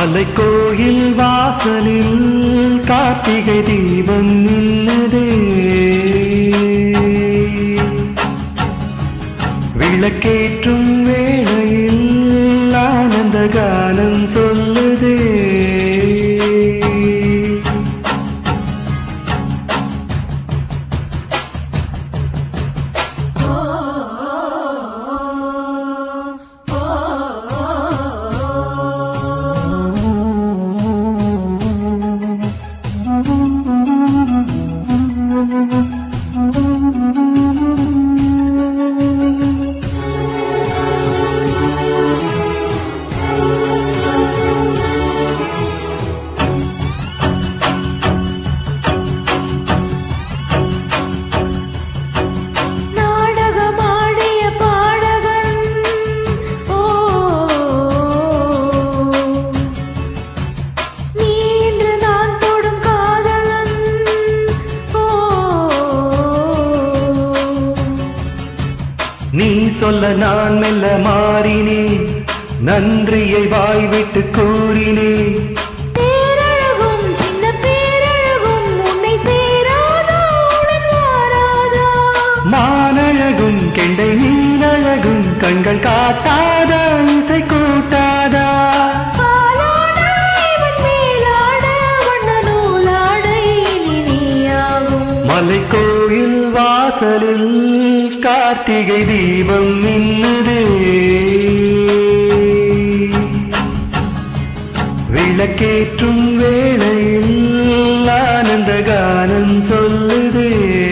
மலைக்கோயில் வாசலில் கார்த்திகை தீபம் நின்னதே விளக்கேற்றும் வேளையில் ஆனந்த கானம் சொல்லுதே நாடகமாடிய பாடகன் ஓ நீ இன்று நான் தொடும் காதலன் ஓ நீ சொல்ல நான் மெல்ல மாறினேன் நன்றியை வாய்விட்டு கூறினேன் பேரழகும் சின்ன பேரழகும் உன்னை சேராதா உடன் வாராதா மானழகும் கெண்டை நீனழகும் கண்கள் காட்டாதா இசை கூட்டாதா பாலாட இவன் மேலாட வண்ண நூலாடை இனி நீயாகும் மலைக்கோயில் வாசலில் கார்த்திகை தீபம் மின்னுதே விளக்கேற்றும் வேளையில் ஆனந்த கானம் சொல்லுதே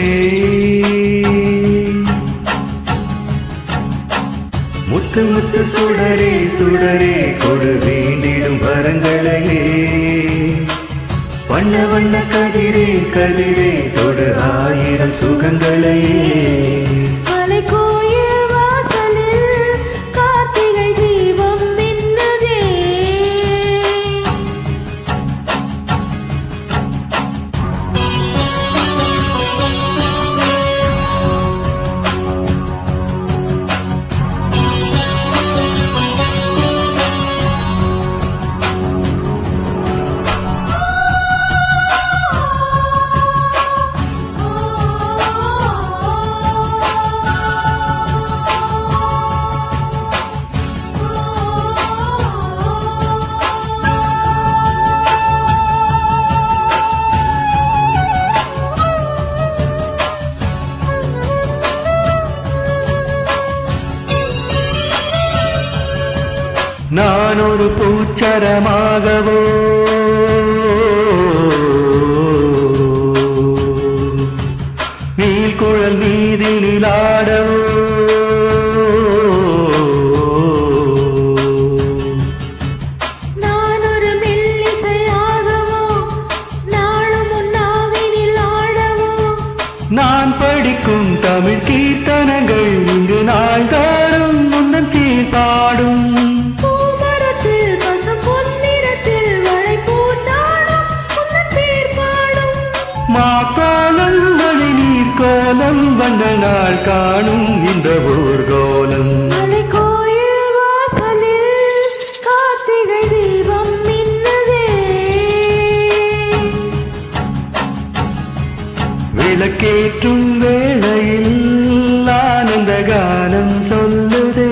முத்து முத்து சுடரே சுடரே கொடு வேண்டிடும் வரங்களையே வண்ண வண்ண கதிரே கதிரே தொடு ஆயிரம் சுகங்களையே மலைக்கோயில் வாசலில் கார்த்திகை தீபம் மின்னுதே நான் ஒரு பூச்சரமாகவோ நீழ்குழல் மீதி நிலாடவோ நான் ஒரு மெல்லிசையாகவோ நாளும் உன்னாவினில் ஆடவோ நான் படிக்கும் தமிழ் கீர்த்தனங்கள் இங்கு நாள்தாரும் முந்தன் சீர்பாடும் பூமரத்தில் பசும் பொன்னிறத்தில் வளை பூத்தாடும் உன்னன் பேர் பாடும் மாக்காலம் மழை நீர் கோலம் வந்த நாள் காணும் இந்த ஊர்கோலம் மலைக்கோயில் வாசலில் கார்த்திகை தீபம் மின்னுதே விளக்கேற்றும் வேளையில் ஆனந்த கானம் சொல்லுதே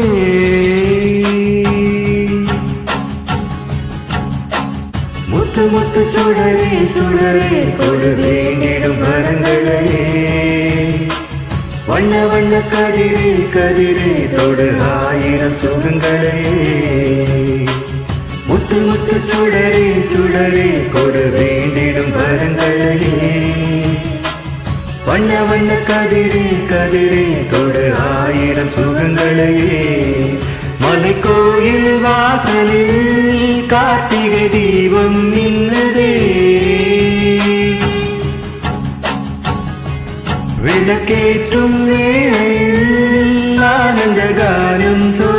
முத்து முத்து சுடரே சுடரே கொடு வேண்டிடும் வரங்களையே வண்ண வண்ண கதிரே கதிரே தொடு ஆயிரம் சுகங்களையே முத்து முத்து சுடரே சுடரே கொடு வேண்டிடும் வரங்களையே வண்ண வண்ண கதிரே கதிரே தொடு ஆயிரம் சுகங்களையே மலைக்கோயில் வாசலில் கார்த்திகை தீபம் நின்னதே விளக்கேற்றும் வேளையில் ஆனந்த கானம் சொல்